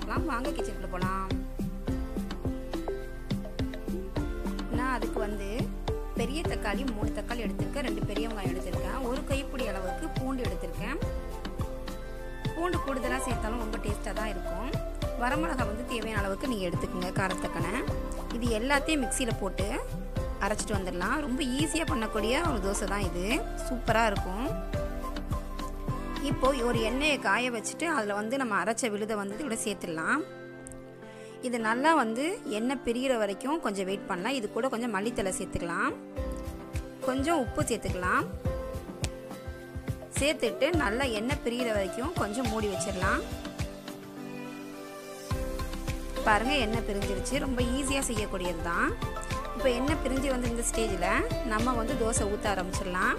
பார்க்கலாம் வாங்க கிச்சனுக்குள்ள போகலாம் நான் அதுக்கு வந்து பெரிய தக்காளி மூணு தக்காளி எடுத்திருக்கேன் ரெண்டு பெரிய வெங்காயம் எடுத்திருக்கேன் ஒரு கைப்பிடி அளவுக்கு பூண்டு எடுத்திருக்கேன் பூண்டு கூடுதலாக சேர்த்தாலும் ரொம்ப டேஸ்ட்டாக தான் இருக்கும் வரமிளகா வந்து தேவையான அளவுக்கு நீங்கள் எடுத்துக்கோங்க காரத்தக்கனை இது எல்லாத்தையும் மிக்சியில் போட்டு அரைச்சிட்டு வந்துடலாம் ரொம்ப ஈஸியாக பண்ணக்கூடிய ஒரு தோசை தான் இது சூப்பராக இருக்கும் இப்போ ஒரு எண்ணெயை காய வச்சுட்டு அதில் வந்து நம்ம அரைச்ச விழுதை வந்து இதோட சேர்த்துடலாம் இது நல்லா வந்து எண்ணெய் பிரிகிற வரைக்கும் கொஞ்சம் வெயிட் பண்ணலாம் இது கூட கொஞ்சம் மல்லித்தலை சேர்த்துக்கலாம் கொஞ்சம் உப்பு சேர்த்துக்கலாம் சேர்த்துட்டு நல்லா எண்ணெய் பிரிகிற வரைக்கும் கொஞ்சம் மூடி வச்சிடலாம் பாருங்க எண்ணெய் பிரிஞ்சிருச்சு ரொம்ப ஈஸியாக செய்யக்கூடியது தான் இப்போ எண்ணெய் பிரிஞ்சு வந்து இந்த ஸ்டேஜில் நம்ம வந்து தோசை ஊற்ற ஆரம்பிச்சிடலாம்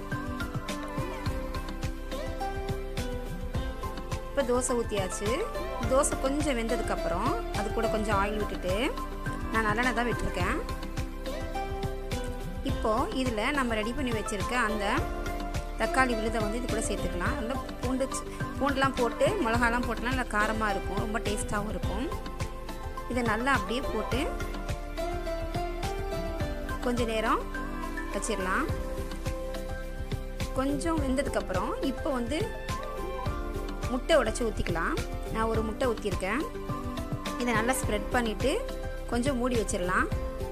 இப்போ தோசை ஊற்றியாச்சு தோசை கொஞ்சம் வெந்ததுக்கப்புறம் அது கூட கொஞ்சம் ஆயில் விட்டுட்டு நான் நல்லெண்ணெய் தான் விட்டுருக்கேன் இப்போது இதில் நம்ம ரெடி பண்ணி வச்சுருக்க அந்த தக்காளி விழுதை வந்து இது கூட சேர்த்துக்கலாம் நல்லா பூண்டு பூண்டெலாம் போட்டு மிளகாலாம் போட்டுலாம் நல்லா காரமாக இருக்கும் ரொம்ப டேஸ்ட்டாகவும் இருக்கும் இதை நல்லா அப்படியே போட்டு கொஞ்ச நேரம் வச்சிடலாம் கொஞ்சம் வெந்ததுக்கப்புறம் இப்போ வந்து முட்டை உடச்சி ஊற்றிக்கலாம் நான் ஒரு முட்டை ஊற்றிருக்கேன் இதை நல்லா ஸ்ப்ரெட் பண்ணிவிட்டு கொஞ்சம் மூடி வச்சிடலாம்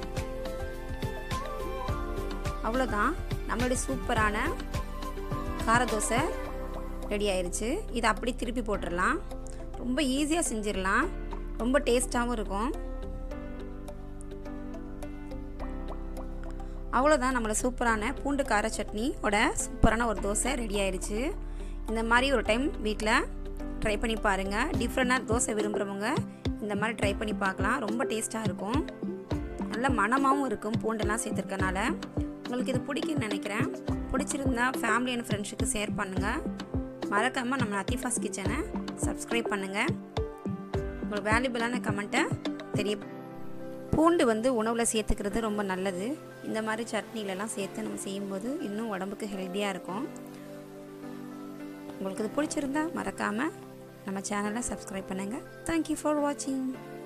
அவ்வளோதான் நம்மளுடைய சூப்பரான கார தோசை ரெடி ஆயிடுச்சு இதை அப்படி திருப்பி போட்டுடலாம் ரொம்ப ஈஸியாக செஞ்சிடலாம் ரொம்ப டேஸ்ட்டாகவும் இருக்கும் அவ்வளோதான் நம்மளை சூப்பரான பூண்டு கார சட்னியோட சூப்பரான ஒரு தோசை ரெடி ஆயிடுச்சு இந்த மாதிரி ஒரு டைம் வீட்டில் ட்ரை பண்ணி பாருங்கள் டிஃப்ரெண்டாக தோசை விரும்புகிறவங்க இந்த மாதிரி ட்ரை பண்ணி பார்க்கலாம் ரொம்ப டேஸ்ட்டாக இருக்கும் நல்ல மனமாகவும் இருக்கும் பூண்டெல்லாம் சேர்த்துருக்கனால உங்களுக்கு இது பிடிக்குன்னு நினைக்கிறேன் பிடிச்சிருந்தா ஃபேமிலி அண்ட் ஃப்ரெண்ட்ஸுக்கு ஷேர் பண்ணுங்கள் மறக்காமல் நம்ம லத்தீஃபாஸ் கிச்சனை சப்ஸ்கிரைப் பண்ணுங்கள் உங்களுக்கு வேல்யூபிளான கமெண்ட்டை தெரிய பூண்டு வந்து உணவில் சேர்த்துக்கிறது ரொம்ப நல்லது இந்த மாதிரி சட்னிலலாம் சேர்த்து நம்ம செய்யும்போது இன்னும் உடம்புக்கு ஹெல்த்தியாக இருக்கும் உங்களுக்கு இது பிடிச்சிருந்தா மறக்காமல் நம்ம சேனலை சப்ஸ்கிரைப் பண்ணுங்கள் தேங்க்யூ ஃபார் வாட்சிங்